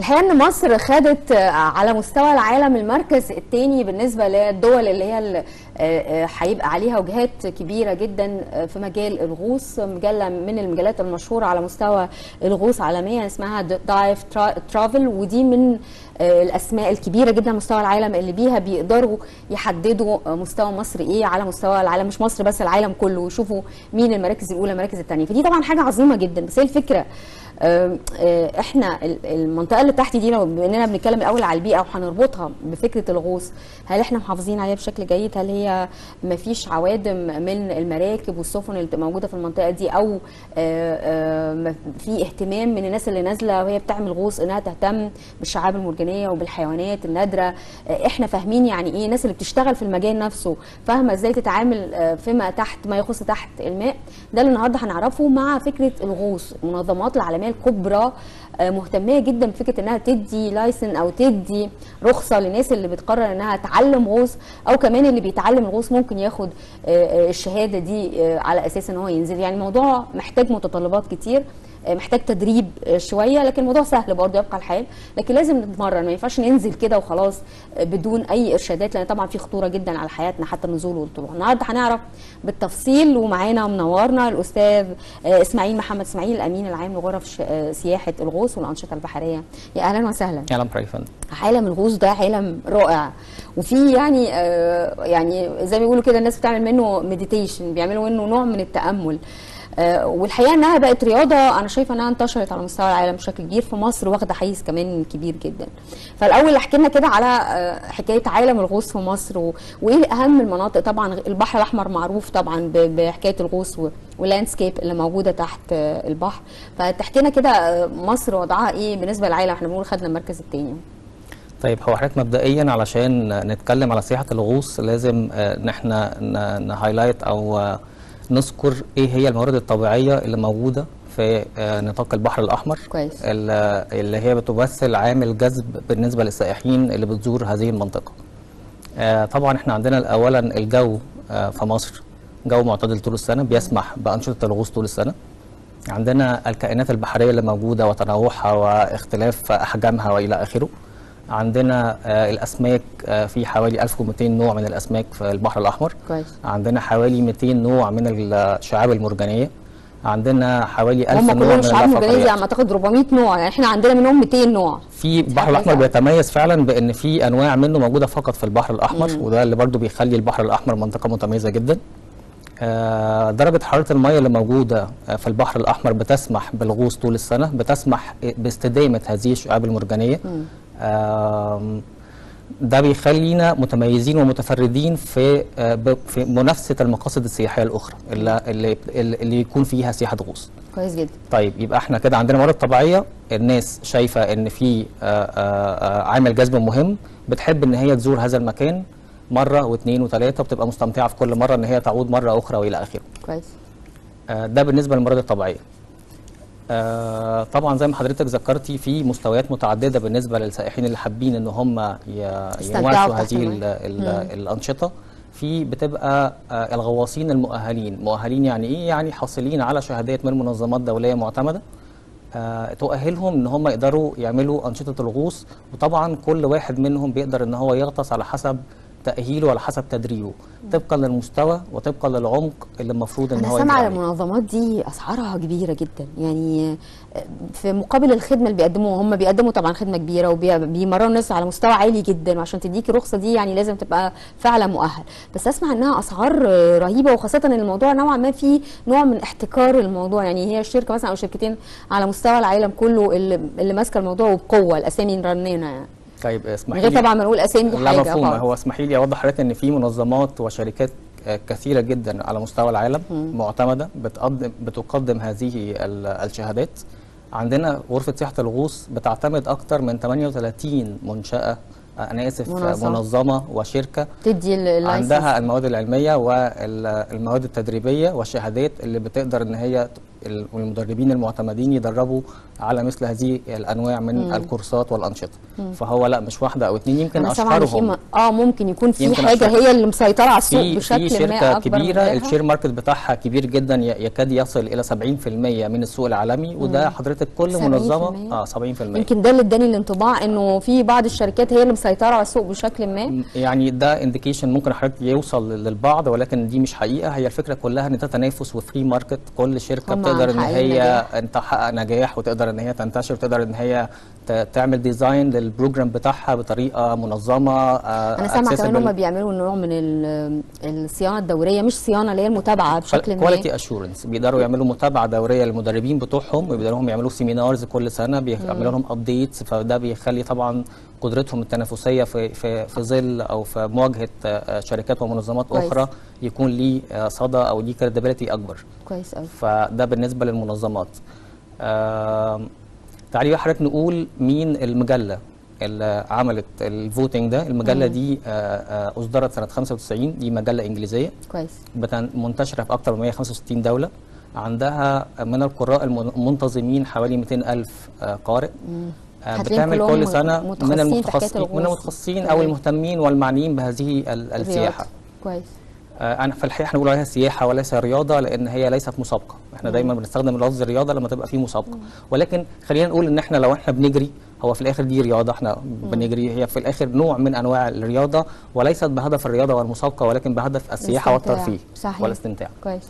الحقيقه ان مصر خدت آه، على مستوى العالم المركز الثاني بالنسبه للدول اللي هي ال- آه، آه، هيبقى عليها وجهات كبيره جدا آه، في مجال الغوص مجله من المجلات المشهوره على مستوى الغوص عالميا اسمها دايف ترافل ودي من آه، الاسماء الكبيره جدا على مستوى العالم اللي بيها بيقدروا يحددوا آه، مستوى مصر ايه على مستوى العالم مش مصر بس العالم كله ويشوفوا مين المراكز الاولى المراكز الثانيه فدي طبعا حاجه عظيمه جدا بس هي الفكره آه، آه، احنا ال- المنطقه اللي تحت دي لو بما اننا بنتكلم الاول على البيئه وهنربطها بفكره الغوص هل احنا محافظين عليها بشكل جيد هل هي ما فيش عوادم من المراكب والسفن اللي بتبقى موجوده في المنطقه دي او آه، آه، ما في اهتمام من الناس اللي نازله وهي بتعمل غوص انها تهتم بالشعاب المرجانيه وبالحيوانات النادره آه، احنا فاهمين يعني ايه الناس اللي بتشتغل في المجال نفسه فاهمه ازاي تتعامل آه، فيما تحت ما يخص تحت الماء ده اللي النهارده هنعرفه مع فكره الغوص المنظمات العالميه الكبرى آه، مهتميه جدا بفكره انها تدي لايسن او تدي رخصه للناس اللي بتقرر انها تعلم غوص او كمان اللي بيتعلم الغوص ممكن ياخد آه، آه، الشهاده دي آه، على اساس ان هو ينزل يعني الموضوع محتاج متطلبات كتير آه، محتاج تدريب آه، شويه لكن الموضوع سهل برضه يبقى الحال لكن لازم نتمرن ما ينفعش ننزل كده وخلاص آه، بدون اي ارشادات لان طبعا في خطوره جدا على حياتنا حتى النزول والطلوع النهارده هنعرف بالتفصيل ومعانا منورنا الاستاذ آه، اسماعيل محمد اسماعيل الامين العام لغرف ش- آه، سياحه الغوص والانشطه البحريه يا اهلا وسهلا اهلا بك يا فندم عالم الغوص ده عالم رائع وفي يعني آه يعني زي ما بيقولوا كده الناس بتعمل منه مديتيشن بيعملوا منه نوع من التامل آه والحقيقه انها بقت رياضه انا شايفه انها انتشرت على مستوى العالم بشكل كبير في مصر واخده حيز كمان كبير جدا فالاول احكي لنا كده على آه حكايه عالم الغوص في مصر و... وايه اهم المناطق طبعا البحر الاحمر معروف طبعا ب... بحكايه الغوص و... واللاندسكيب اللي موجوده تحت آه البحر فتحكي لنا كده آه مصر وضعها ايه بالنسبه للعالم احنا بنقول خدنا المركز الثاني طيب هو حضرتك مبدئيا علشان نتكلم على سياحه الغوص لازم آه، ان احنا ن- نهايلايت او آه، نذكر ايه هي الموارد الطبيعيه اللي موجوده في آه، نطاق البحر الاحمر كويس. ال- اللي هي بتمثل عامل جذب بالنسبه للسائحين اللي بتزور هذه المنطقه آه، طبعا احنا عندنا اولا الجو آه، في مصر جو معتدل طول السنه بيسمح بانشطه الغوص طول السنه عندنا الكائنات البحريه اللي موجوده وتنوعها واختلاف احجامها والى اخره عندنا آه، الاسماك آه، في حوالي 1200 نوع من الاسماك في البحر الاحمر كويس عندنا حوالي 200 نوع من الشعاب المرجانيه عندنا حوالي 1000 هم نوع كلهم من شعاب مرجانيه زي الفقاريات ما اعتقد 400 نوع يعني احنا عندنا منهم 200 نوع في البحر حاجة الاحمر صعبة. بيتميز فعلا بان في انواع منه موجوده فقط في البحر الاحمر وده اللي برضو بيخلي البحر الاحمر منطقه متميزه جدا آه، درجه حراره الميه اللي موجوده آه، في البحر الاحمر بتسمح بالغوص طول السنه بتسمح باستدامه هذه الشعاب المرجانيه آم، ده بيخلينا متميزين ومتفردين في آه، ب- في منافسه المقاصد السياحيه الاخرى اللي اللي اللي يكون فيها سياحه غوص كويس جدا طيب يبقى احنا كده عندنا موارد طبيعيه الناس شايفه ان في آه، آه، آه، عامل جذب مهم بتحب ان هي تزور هذا المكان مره واثنين وثلاثه بتبقى مستمتعه في كل مره ان هي تعود مره اخرى والى اخره كويس آه، ده بالنسبه للموارد الطبيعيه آه، طبعا زي ما حضرتك ذكرتي في مستويات متعدده بالنسبه للسائحين اللي حابين ان هم ي- يستمتعوا يمارسوا تحت هذه الماء. ال- ال- الانشطه في بتبقى آه، الغواصين المؤهلين مؤهلين يعني ايه يعني حاصلين على شهادات من منظمات دوليه معتمده آه، تؤهلهم ان هم يقدروا يعملوا انشطه الغوص وطبعا كل واحد منهم بيقدر ان هو يغطس على حسب تاهيله وعلى حسب تدريبه طبقا للمستوى وطبقا للعمق اللي المفروض ان انا هو سامعه ينزل عليه. المنظمات دي اسعارها كبيره جدا يعني في مقابل الخدمه اللي بيقدموها هم بيقدموا طبعا خدمه كبيره وبيمرنوا الناس على مستوى عالي جدا وعشان تديكي الرخصه دي يعني لازم تبقى فعلا مؤهل بس اسمع انها اسعار رهيبه وخاصه ان الموضوع نوعا ما فيه نوع من احتكار الموضوع يعني هي الشركه مثلا او شركتين على مستوى العالم كله اللي, اللي ماسكه الموضوع وبقوه الاسامي رنينا يعني طيب من اسمحي غير لي طبعا ما نقول اسامي لا حاجه مفهوم خالص. هو اسمحي لي اوضح حضرتك ان في منظمات وشركات آه، كثيره جدا على مستوى العالم معتمده بتقدم بتقدم هذه ال- الشهادات عندنا غرفه سياحه الغوص بتعتمد اكثر من 38 منشاه آه، انا اسف آه، منظمة. منظمه وشركه تدي ال- اللايسنس. عندها المواد العلميه والمواد التدريبيه والشهادات اللي بتقدر ان هي ال- والمدربين المعتمدين يدربوا على مثل هذه الانواع من الكورسات والانشطه فهو لا مش واحده او اتنين يمكن انا سامعه إن في اشهرهم م- اه ممكن يكون في يمكن حاجه أشهر. هي اللي مسيطره على السوق في بشكل في ما شركه اكبر من كبيره غيرها. الشير ماركت بتاعها كبير جدا ي- يكاد يصل الى 70% من السوق العالمي وده حضرتك كل 70%؟ منظمه اه 70% يمكن ده اللي اداني الانطباع انه في بعض الشركات هي اللي مسيطره على السوق بشكل ما يعني ده انديكيشن ممكن حضرتك يوصل للبعض ولكن دي مش حقيقه هي الفكره كلها ان ده تنافس وفري ماركت كل شركه هم بتقدر ان محققين هي نجاح. انت تحقق نجاح وتقدر ان هي تنتشر وتقدر ان هي ت- تعمل ديزاين للبروجرام بتاعها بطريقه منظمه انا سامعه كمان هم بيعملوا نوع من ال- الصيانه الدوريه مش صيانه اللي هي المتابعه بشكل ما كواليتي اشورنس بيقدروا يعملوا متابعه دوريه للمدربين بتوعهم وبيقدروا هم يعملوا سيمينارز كل سنه بيعملوا لهم ابديتس فده بيخلي طبعا قدرتهم التنافسيه في في في ظل او في مواجهه آه، شركات ومنظمات كويس. اخرى يكون ليه آه، صدى او ليه كريديبيليتي اكبر كويس قوي فده بالنسبه للمنظمات آم، تعالي بقى حضرتك نقول مين المجله اللي عملت الفوتنج ده المجله دي آه، آه، اصدرت سنه 95 دي مجله انجليزيه كويس بتن- منتشرة في أكثر من 165 دولة عندها من القراء المنتظمين حوالي 200 ألف آه، قارئ آه، هتلاقيهم بتعمل كلهم كل سنة متخصصين من في حكاية المتخصصين من الغوص. المتخصصين أو تمام. المهتمين والمعنيين بهذه ال- السياحة رياض. كويس آه، أنا في الحقيقة احنا بنقول عليها سياحة وليس رياضة لأن هي ليست مسابقة احنا دايما بنستخدم لفظ الرياضة لما تبقى في مسابقة ولكن خلينا نقول إن احنا لو احنا بنجري هو في الآخر دي رياضة احنا بنجري هي في الآخر نوع من أنواع الرياضة وليست بهدف الرياضة والمسابقة ولكن بهدف السياحة الاستمتاع. والترفيه صحيح. والاستمتاع كويس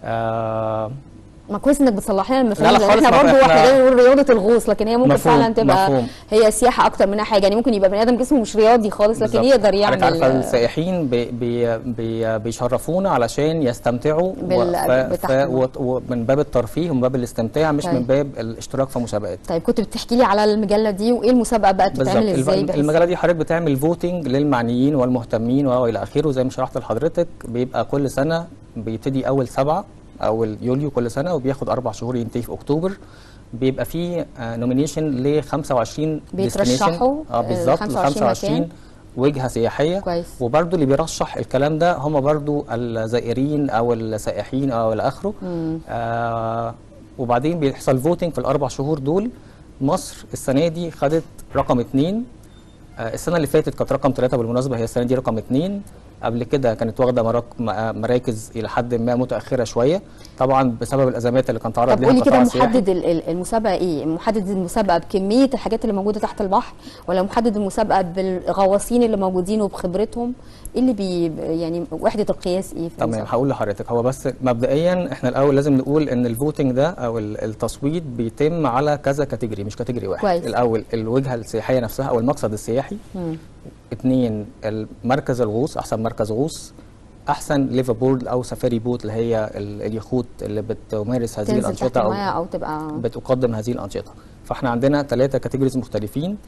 آه ما كويس انك بتصلح لنا المفاهيم لا لا لان خالص، احنا ما برضه احنا- احنا دايما نقول رياضه الغوص لكن هي ممكن مفهوم، فعلا تبقى مفهوم. هي سياحه اكتر منها حاجه يعني ممكن يبقى بني ادم جسمه مش رياضي خالص لكن بالظبط. يقدر حضرتك عارفه يعمل السائحين بي بي بي بيشرفونا علشان يستمتعوا بال- ف- ف- بتاعهم. وت- ومن باب الترفيه ومن باب الاستمتاع مش طيب. من باب الاشتراك في مسابقات طيب كنت بتحكي لي على المجله دي وايه المسابقه بقى بالظبط بتتعمل ازاي الم- بحيث- المجله دي حضرتك بتعمل فوتنج للمعنيين والمهتمين والى اخره زي ما شرحت لحضرتك بيبقى كل سنه بيبتدي اول سبعه اول يوليو كل سنه وبياخد اربع شهور ينتهي في اكتوبر بيبقى فيه نومينيشن ل 25 بيترشحوا، destination. اه آه، بالظبط ل 25 25 مكان. وجهه سياحيه كويس. وبرده اللي بيرشح الكلام ده هم برده الزائرين او السائحين او الى اخره آه وبعدين بيحصل فوتنج في الاربع شهور دول مصر السنه دي خدت رقم اثنين آه السنه اللي فاتت كانت رقم ثلاثه بالمناسبه هي السنه دي رقم اثنين قبل كده كانت واخده مراك- م- مراكز الى حد ما متاخره شويه طبعا بسبب الازمات اللي كان تعرض طب ليها قولي كده القطاع السياحي. محدد ال- ال- المسابقه ايه؟ محدد المسابقه بكميه الحاجات اللي موجوده تحت البحر ولا محدد المسابقه بالغواصين اللي موجودين وبخبرتهم؟ ايه اللي بي يعني وحده القياس ايه في تمام المسابقة؟ هقول لحضرتك هو بس مبدئيا احنا الاول لازم نقول ان الفوتنج ده او ال- التصويت بيتم على كذا كاتيجوري مش كاتيجوري واحد كويس. الاول الوجهه السياحيه نفسها او المقصد السياحي مم. اثنين المركز الغوص احسن مركز غوص احسن ليفر بورد او سفاري بوت اللي هي ال- اليخوت اللي بتمارس هذه تنزل تحت الانشطه او الميه او تبقى بتقدم هذه الانشطه فاحنا عندنا ثلاثه كاتيجوريز مختلفين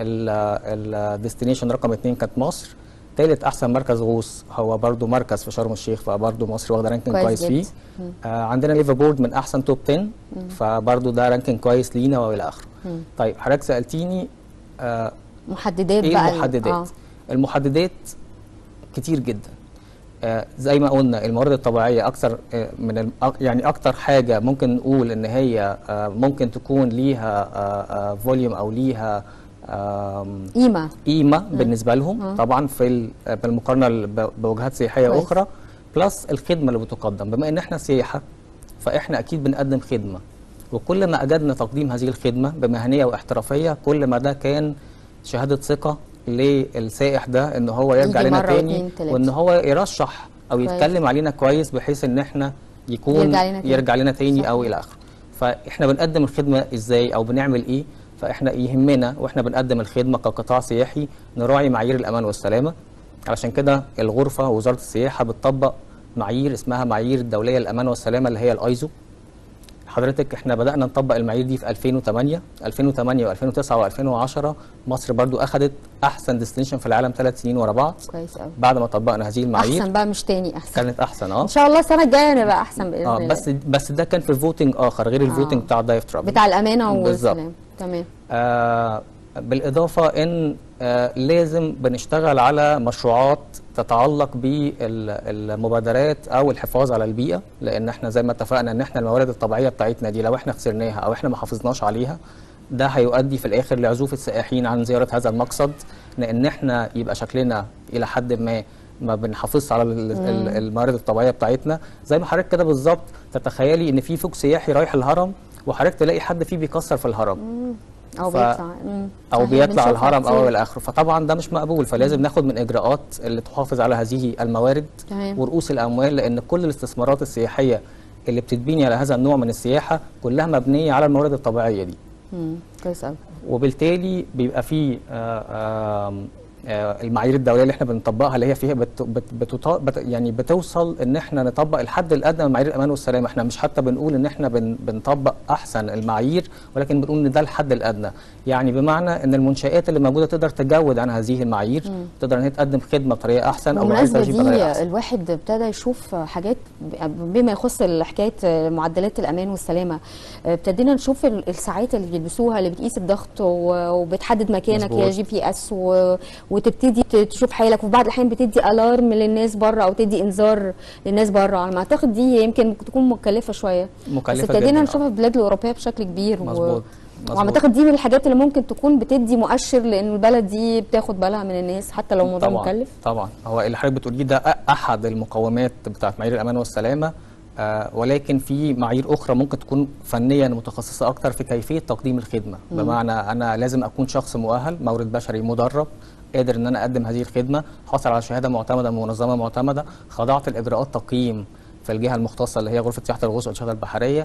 الديستنيشن رقم اثنين كانت مصر ثالث احسن مركز غوص هو برضو مركز في شرم الشيخ فبرضو مصر واخده رانكينج كويس كويس, جدا. فيه آه عندنا ليفر بورد من احسن توب 10 فبرضو ده رانكينج كويس لينا والى اخره طيب حضرتك سالتيني آه محددات ايه بقى ال- المحددات آه. المحددات كتير جدا آه زي ما قلنا الموارد الطبيعيه اكثر آه من الم... أك- يعني اكتر حاجه ممكن نقول ان هي آه ممكن تكون ليها فوليوم او ليها آم، قيمه قيمه بالنسبه لهم طبعا في ال- بالمقارنه ال- ب- بوجهات سياحيه كويس. اخرى بلس الخدمه اللي بتقدم بما ان احنا سياحه فاحنا اكيد بنقدم خدمه وكل ما اجدنا تقديم هذه الخدمه بمهنيه واحترافيه كل ما ده كان شهاده ثقه للسائح ده ان هو يرجع يجي لنا مرة تاني واتنين تلاتة. وان هو يرشح او كويس. يتكلم علينا كويس بحيث ان احنا يكون يرجع لنا تاني. يرجع لنا تاني صح. او الى اخره فاحنا بنقدم الخدمه ازاي او بنعمل ايه فاحنا يهمنا واحنا بنقدم الخدمه كقطاع سياحي نراعي معايير الامان والسلامه علشان كده الغرفه ووزاره السياحه بتطبق معايير اسمها معايير الدوليه للامان والسلامه اللي هي الايزو حضرتك احنا بدانا نطبق المعايير دي في 2008 2008 و2009 و2010 مصر برضو اخذت احسن ديستنيشن في العالم ثلاث سنين ورا بعض كويس قوي بعد ما طبقنا هذه المعايير احسن بقى مش تاني احسن كانت احسن اه ان شاء الله السنه الجايه نبقى احسن باذن اه الله بس بس ده كان في فوتنج اخر غير الفوتنج بتاع الدايف ترافل بتاع الامانه بالظبط. والسلام تمام آه بالاضافه ان آه، لازم بنشتغل على مشروعات تتعلق بالمبادرات او الحفاظ على البيئه لان احنا زي ما اتفقنا ان احنا الموارد الطبيعيه بتاعتنا دي لو احنا خسرناها او احنا ما حافظناش عليها ده هيؤدي في الاخر لعزوف السائحين عن زياره هذا المقصد لان احنا يبقى شكلنا الى حد ما ما بنحافظش على ال- ال- الموارد الطبيعيه بتاعتنا زي ما حضرتك كده بالظبط تتخيلي ان في فوق سياحي رايح الهرم وحضرتك تلاقي حد فيه بيكسر في الهرم او ف- بيطلع مم. او صحيح، بيطلع بنشوفها الهرم او كتير. الى اخره فطبعا ده مش مقبول فلازم ناخد من اجراءات اللي تحافظ على هذه الموارد تمام. ورؤوس الاموال لان كل الاستثمارات السياحيه اللي بتتبني على هذا النوع من السياحه كلها مبنيه على الموارد الطبيعيه دي مم. كويس قوي وبالتالي بيبقى في آه، آم، آه، المعايير الدوليه اللي احنا بنطبقها اللي هي فيها بت بت بتط... بت يعني بتوصل ان احنا نطبق الحد الادنى من معايير الامان والسلامه احنا مش حتى بنقول ان احنا بن بنطبق احسن المعايير ولكن بنقول ان ده الحد الادنى يعني بمعنى ان المنشات اللي موجوده تقدر تجود عن هذه المعايير تقدر ان هي تقدم خدمه بطريقه احسن او معرفة بالمناسبة تجيب بطريقه دي احسن الواحد ابتدى يشوف حاجات بما يخص حكاية معدلات الأمان والسلامة ابتدينا نشوف ال- الساعات اللي بيلبسوها اللي بتقيس الضغط و- وبتحدد مكانك مظبوط. يا جي بي اس و... وتبتدي ت- تشوف حالك وفي بعض الأحيان بتدي ألارم للناس بره أو تدي إنذار للناس بره على ما أعتقد دي يمكن تكون مكلفة شوية مكلفة بس ابتدينا جداً، نشوفها في البلاد الأوروبية بشكل كبير مظبوط وعلى ما مظبوط. أعتقد دي من الحاجات اللي ممكن تكون بتدي مؤشر لأن البلد دي بتاخد بالها من الناس حتى لو الموضوع طبعا مكلف طبعا هو اللي حضرتك بتقوليه ده أ- احد المقومات بتاعت معايير الامان والسلامه آه ولكن في معايير اخرى ممكن تكون فنيا متخصصه اكتر في كيفيه تقديم الخدمه بمعنى انا لازم اكون شخص مؤهل مورد بشري مدرب قادر ان انا اقدم هذه الخدمه حاصل على شهاده معتمده من منظمه معتمده خضعت لاجراءات تقييم في الجهه المختصه اللي هي غرفه سياحه الغوص والانشطه البحريه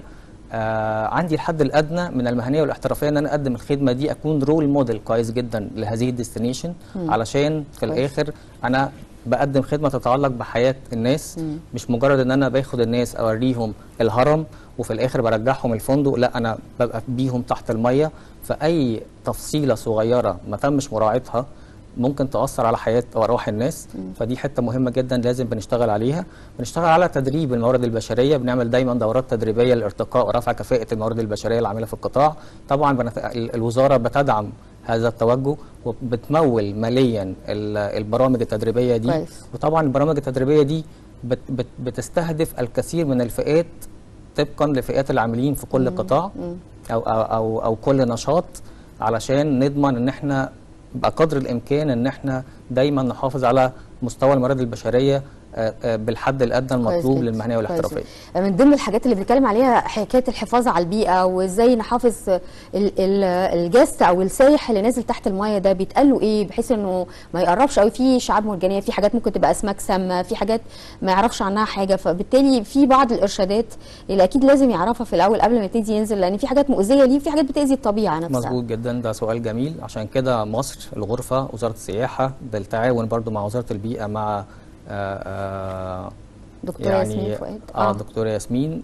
آه عندي الحد الادنى من المهنيه والاحترافيه ان انا اقدم الخدمه دي اكون رول موديل كويس جدا لهذه الديستنيشن علشان في كويس. الاخر انا بقدم خدمه تتعلق بحياه الناس مش مجرد ان انا باخد الناس اوريهم الهرم وفي الاخر برجعهم الفندق لا انا ببقى بيهم تحت الميه فاي تفصيله صغيره ما تمش مراعاتها ممكن تاثر على حياه وارواح الناس فدي حته مهمه جدا لازم بنشتغل عليها بنشتغل على تدريب الموارد البشريه بنعمل دايما دورات تدريبيه لارتقاء ورفع كفاءه الموارد البشريه العامله في القطاع طبعا بنت... ال- الوزاره بتدعم هذا التوجه وبتمول ماليا ال- البرامج التدريبيه دي كويس. وطبعا البرامج التدريبيه دي بت بت بتستهدف الكثير من الفئات طبقا لفئات العاملين في كل قطاع او او او, أو كل نشاط علشان نضمن ان احنا بقدر الامكان ان احنا دايما نحافظ على مستوى الموارد البشريه آه، آه، بالحد الادنى كويس المطلوب جدا. للمهنيه كويس والاحترافيه جدا. من ضمن الحاجات اللي بنتكلم عليها حكايه الحفاظ على البيئه وازاي نحافظ ال- ال- الجست او السايح اللي نازل تحت المايه ده بيتقال له ايه بحيث انه ما يقربش قوي في شعاب مرجانيه في حاجات ممكن تبقى اسماك سامه في حاجات ما يعرفش عنها حاجه فبالتالي في بعض الارشادات اللي اكيد لازم يعرفها في الاول قبل ما يبتدي ينزل لان في حاجات مؤذيه ليه في حاجات بتاذي الطبيعه نفسها مظبوط جدا ده سؤال جميل عشان كده مصر الغرفه وزاره السياحه بالتعاون برضو مع وزاره البيئه مع آه، آه، دكتوره ياسمين فؤاد اه دكتوره ياسمين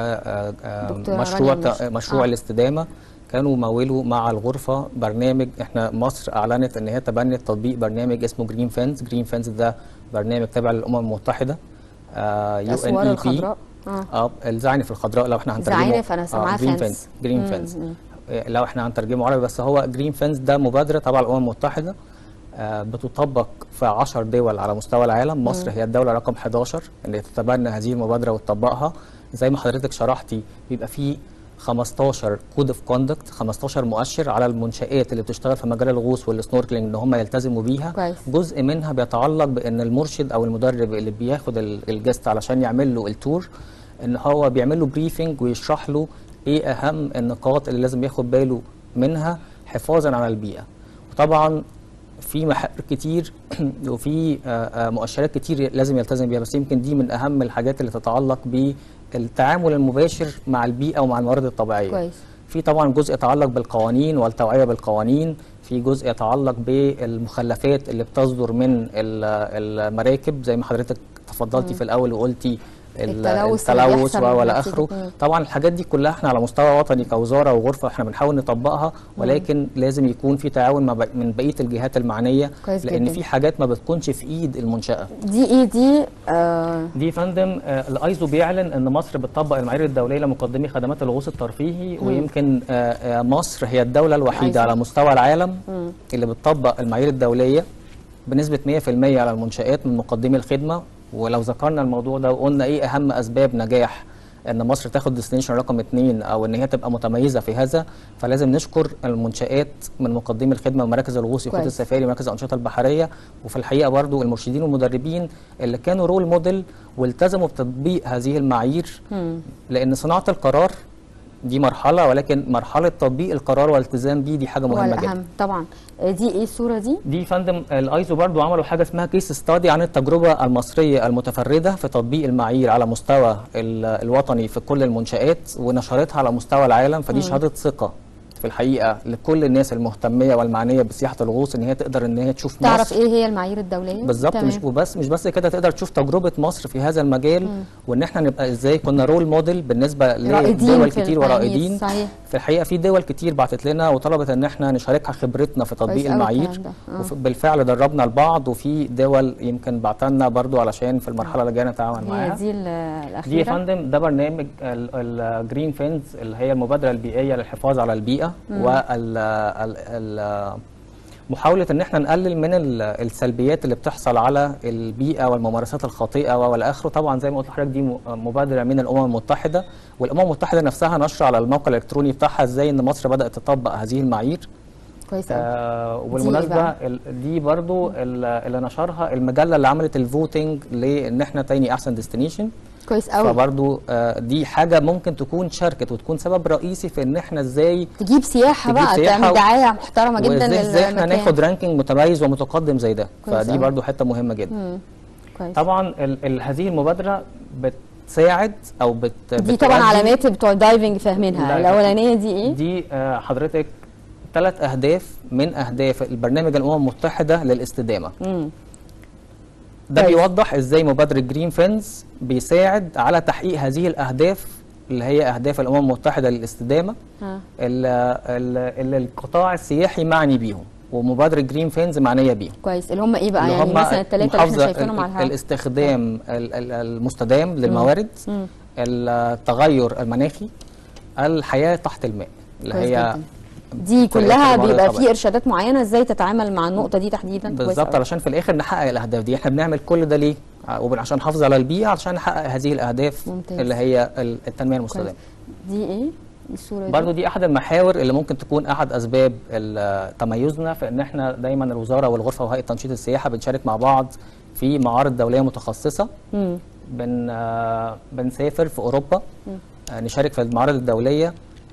دكتورة ومشروع رانيا مشرف. مشروع آه. آه. الاستدامه كانوا مولوا مع الغرفه برنامج احنا مصر اعلنت ان هي تبنت تطبيق برنامج اسمه جرين فانز جرين فانز ده برنامج تابع للامم المتحده آه الاسوار UNEP. الخضراء اه اه الزعنف الخضراء لو احنا هنترجمه زعانف أنا سامعاه جرين fence. فانز جرين مم، فانز مم. لو احنا هنترجمه عربي بس هو جرين فانز ده مبادره تبع الامم المتحده آه، بتطبق في 10 دول على مستوى العالم مصر هي الدوله رقم 11 اللي تتبنى هذه المبادره وتطبقها زي ما حضرتك شرحتي بيبقى في 15 كود اوف كوندكت 15 مؤشر على المنشآت اللي بتشتغل في مجال الغوص والسنوركلينج ان هم يلتزموا بيها كويس. جزء منها بيتعلق بان المرشد او المدرب اللي بياخد ال- الجست علشان يعمل له التور ان هو بيعمل له بريفنج ويشرح له ايه اهم النقاط اللي لازم ياخد باله منها حفاظا على البيئه وطبعا في محاور كتير وفي آه، آه، مؤشرات كتير لازم يلتزم بيها بس يمكن دي من اهم الحاجات اللي تتعلق بالتعامل المباشر مع البيئه ومع الموارد الطبيعيه كويس في طبعا جزء يتعلق بالقوانين والتوعيه بالقوانين في جزء يتعلق بالمخلفات اللي بتصدر من ال- المراكب زي ما حضرتك تفضلتي في الاول وقلتي ال- التلوث اللي التلوث بيحصل والى نتيجة- اخره مم. طبعا الحاجات دي كلها احنا على مستوى وطني كوزاره وغرفه احنا بنحاول نطبقها ولكن لازم يكون في تعاون مع بق- من بقيه الجهات المعنيه كويس لان جداً. في حاجات ما بتكونش في ايد المنشاه دي ايه دي آه دي يا فندم آه، الايزو بيعلن ان مصر بتطبق المعايير الدوليه لمقدمي خدمات الغوص الترفيهي ويمكن آه، آه، مصر هي الدوله الوحيده الأيزو. على مستوى العالم اللي بتطبق المعايير الدوليه بنسبه 100% على المنشات من مقدمي الخدمه ولو ذكرنا الموضوع ده وقلنا ايه اهم اسباب نجاح ان مصر تاخد ديستنيشن رقم اثنين او ان هي تبقى متميزه في هذا فلازم نشكر المنشات من مقدمي الخدمه مراكز الغوص يخوت كويس. السفاري مراكز الانشطه البحريه وفي الحقيقه برضو المرشدين والمدربين اللي كانوا رول موديل والتزموا بتطبيق هذه المعايير لان صناعه القرار دي مرحله ولكن مرحله تطبيق القرار والالتزام بيه دي حاجه هو مهمه جدا الاهم طبعا آه، دي ايه الصوره دي دي فندم الايزو برضو عملوا حاجه اسمها كيس ستادي عن التجربه المصريه المتفرده في تطبيق المعايير على مستوى ال- الوطني في كل المنشات ونشرتها على مستوى العالم فدي شهاده ثقه في الحقيقه لكل الناس المهتميه والمعنيه بسياحه الغوص ان هي تقدر ان هي تشوف تعرف مصر ايه هي المعايير الدوليه بالظبط تمام. مش وبس مش بس كده تقدر تشوف تجربه مصر في هذا المجال وان احنا نبقى ازاي كنا رول موديل بالنسبه رائدين لدول في كتير المعايير، ورائدين صحيح. في الحقيقه في دول كتير بعتت لنا وطلبت ان احنا نشاركها خبرتنا في كويس تطبيق أوي المعايير الكلام ده. آه. وبالفعل دربنا البعض وفي دول يمكن بعتلنا برضو علشان في المرحله اللي جايه نتعاون هي معاها دي ال- دي يا الاخيره فندم ده برنامج الجرين فينز اللي هي المبادره البيئيه للحفاظ على البيئه وال ال- ال- محاوله ان احنا نقلل من ال- السلبيات اللي بتحصل على البيئه والممارسات الخاطئه والى اخره طبعا زي ما قلت لحضرتك دي م- مبادره من الامم المتحده والامم المتحده نفسها نشر على الموقع الالكتروني بتاعها ازاي ان مصر بدات تطبق هذه المعايير كويس أوي. آه إيه وبالمناسبه بقى؟ ال- دي برضو ال- اللي نشرها المجله اللي عملت الفوتنج لان احنا تاني احسن ديستنيشن كويس قوي فبرضو آه دي حاجه ممكن تكون شاركت وتكون سبب رئيسي في ان احنا ازاي تجيب سياحه تجيب بقى سياحة تعمل و- دعايه محترمه جدا وازاي ازاي احنا للمكان. ناخد رانكينج متميز ومتقدم زي ده كويس فدي أوي. برضو حته مهمه جدا مم. كويس طبعا ال ال هذه المبادره بتساعد او بت دي طبعا بتؤدي- علامات بتوع الدايفنج فاهمينها لا، الاولانيه دي ايه دي آه حضرتك ثلاث اهداف من اهداف البرنامج الامم المتحده للاستدامه مم. ده كويس. بيوضح ازاي مبادره جرين فينز بيساعد على تحقيق هذه الاهداف اللي هي اهداف الامم المتحده للاستدامه ها. اللي, اللي القطاع السياحي معني بيهم ومبادره جرين فينز معنيه بيهم كويس اللي هم ايه بقى اللي يعني هم مثلا الثلاثه اللي احنا محافظة شايفينهم ال- على الهواء الاستخدام ال- ال- المستدام للموارد مم. التغير المناخي الحياه تحت الماء اللي كويس هي جدا. دي في الآخر كلها الموارد بيبقى الطبيعية. في ارشادات معينه ازاي تتعامل مع النقطه دي تحديدا كويس بالظبط أوي. علشان في الاخر نحقق الاهداف دي احنا بنعمل كل ده ليه ع- وبن- عشان نحافظ على البيئه علشان نحقق هذه الاهداف ممتاز. اللي هي ال- التنميه كويس المستدامه دي ايه الصوره دي برضو دي احد المحاور اللي ممكن تكون احد اسباب ال- تميزنا في ان احنا دايما الوزاره والغرفه وهيئه تنشيط السياحه بنشارك مع بعض في معارض دوليه متخصصه مم. بن آه، بنسافر في اوروبا آه، نشارك في المعارض الدوليه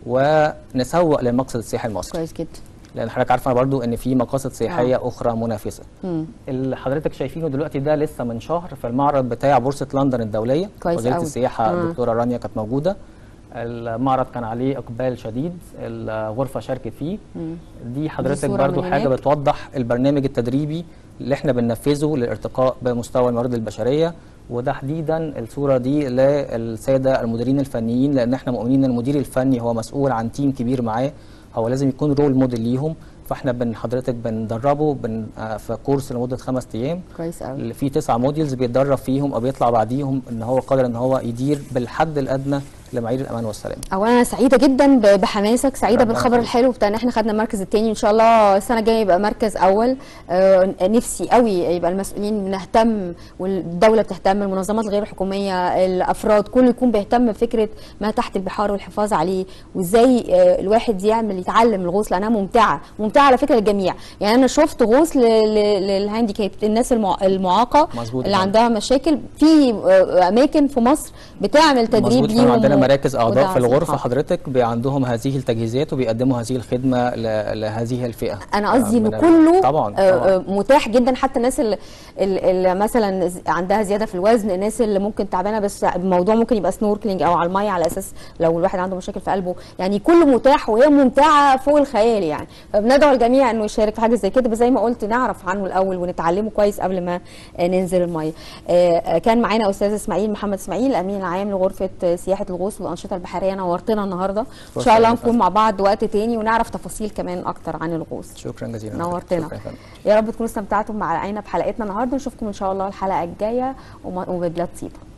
ونسوق للمقصد السياحي المصري كويس جدا لان حضرتك عارفه برضو ان في مقاصد سياحيه اخرى منافسه مم. اللي حضرتك شايفينه دلوقتي ده لسه من شهر في المعرض بتاع بورصه لندن الدوليه كويس وزيره أوي. السياحه آه. الدكتوره رانيا كانت موجوده المعرض كان عليه اقبال شديد الغرفه شاركت فيه دي حضرتك صورة برضو من حاجه هناك. بتوضح البرنامج التدريبي اللي احنا بننفذه للارتقاء بمستوى الموارد البشريه وتحديدا الصوره دي للساده المديرين الفنيين لان احنا مؤمنين ان المدير الفني هو مسؤول عن تيم كبير معاه هو لازم يكون رول موديل ليهم فاحنا بن حضرتك بندربه بن آه، في كورس لمده خمس ايام كويس قوي اللي فيه تسع موديلز بيتدرب فيهم او بيطلع بعديهم ان هو قادر ان هو يدير بالحد الادنى لمعايير الامان والسلام اولا انا سعيده جدا ب- بحماسك سعيده ربنا بالخبر يخليك. الحلو بتاع ان احنا خدنا المركز الثاني ان شاء الله السنه الجايه يبقى مركز اول آه نفسي قوي يبقى المسؤولين نهتم والدوله بتهتم المنظمات الغير الحكوميه الافراد كله يكون بيهتم بفكره ما تحت البحار والحفاظ عليه وازاي آه الواحد يعمل يتعلم الغوص لانها ممتعه ممتعه على فكره للجميع يعني انا شفت غوص ل- ل- للهانديكاب الناس المع- المعاقه مظبوط اللي يا عندها مشاكل في آه، اماكن في مصر بتعمل تدريب مظبوط، كان ليهم عندنا مراكز اعضاء وده في الغرفه عظيم. حضرتك بي عندهم هذه التجهيزات وبيقدموا هذه الخدمه ل- لهذه الفئه انا قصدي من انه ال- كله طبعا آه، طبعا آه، متاح جدا حتى الناس اللي, اللي مثلا ز- عندها زياده في الوزن الناس اللي ممكن تعبانه بس الموضوع ممكن يبقى سنوركلينج او على الميه على اساس لو الواحد عنده مشاكل في قلبه يعني كله متاح وهي ممتعه فوق الخيال يعني فبندعو الجميع انه يشارك في حاجه زي كده بس زي ما قلت نعرف عنه الاول ونتعلمه كويس قبل ما آه، ننزل الميه آه، آه، كان معانا استاذ اسماعيل محمد اسماعيل الامين العام لغرفه آه، سياحه الغوص والانشطه البحريه نورتنا النهارده ان شاء الله نكون مع بعض وقت تاني ونعرف تفاصيل كمان اكتر عن الغوص شكرا جزيلا نورتنا شكرا يا فندم. يا رب تكونوا استمتعتم معانا بحلقتنا النهارده نشوفكم ان شاء الله الحلقه الجايه وم- وببلاد طيبه